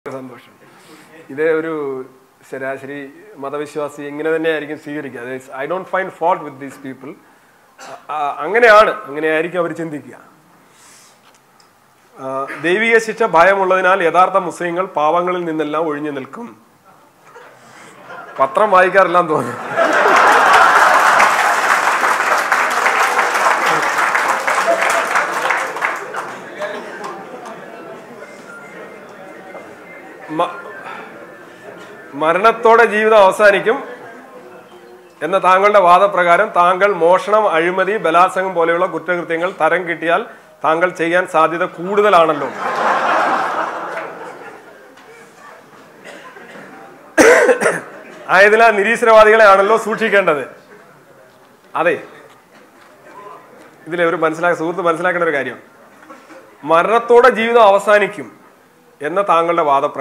സന്തോഷം ഇത് ഒരു ശരാശരി മതവിശ്വാസി ഇങ്ങനെ തന്നെയായിരിക്കും സ്വീകരിക്കുക I don't find fault with these people അങ്ങനെയാണ് അങ്ങനെയായിരിക്കും അവർ ചിന്തിക്കുക ആ, ദൈവിക ശിക്ഷ ഭയമുള്ളതിനാൽ യഥാർത്ഥ മുസ്ലിങ്ങൾ പാവങ്ങളിൽ നിന്നെല്ലാം ഒഴിഞ്ഞു നിൽക്കും പത്രം വായിക്കാറില്ലാന്ന് തോന്നുന്നു മ- മരണത്തോടെ ജീവിതം അവസാനിക്കും എന്ന താങ്കളുടെ വാദപ്രകാരം താങ്കൾ മോഷണം അഴിമതി ബലാത്സംഗം പോലെയുള്ള കുറ്റകൃത്യങ്ങൾ തരം കിട്ടിയാൽ താങ്കൾ ചെയ്യാൻ സാധ്യത കൂടുതലാണല്ലോ ആയതിനാൽ നിരീശ്വരവാദികളെ ആണല്ലോ സൂക്ഷിക്കേണ്ടത് അതെ ഇതിലെ ഒരു മനസ്സിലാക്ക സുഹൃത്ത് മനസ്സിലാക്കേണ്ട ഒരു കാര്യം മരണത്തോടെ ജീവിതം അവസാനിക്കും എന്ന താങ്കളുടെ വാദപ്രകാരം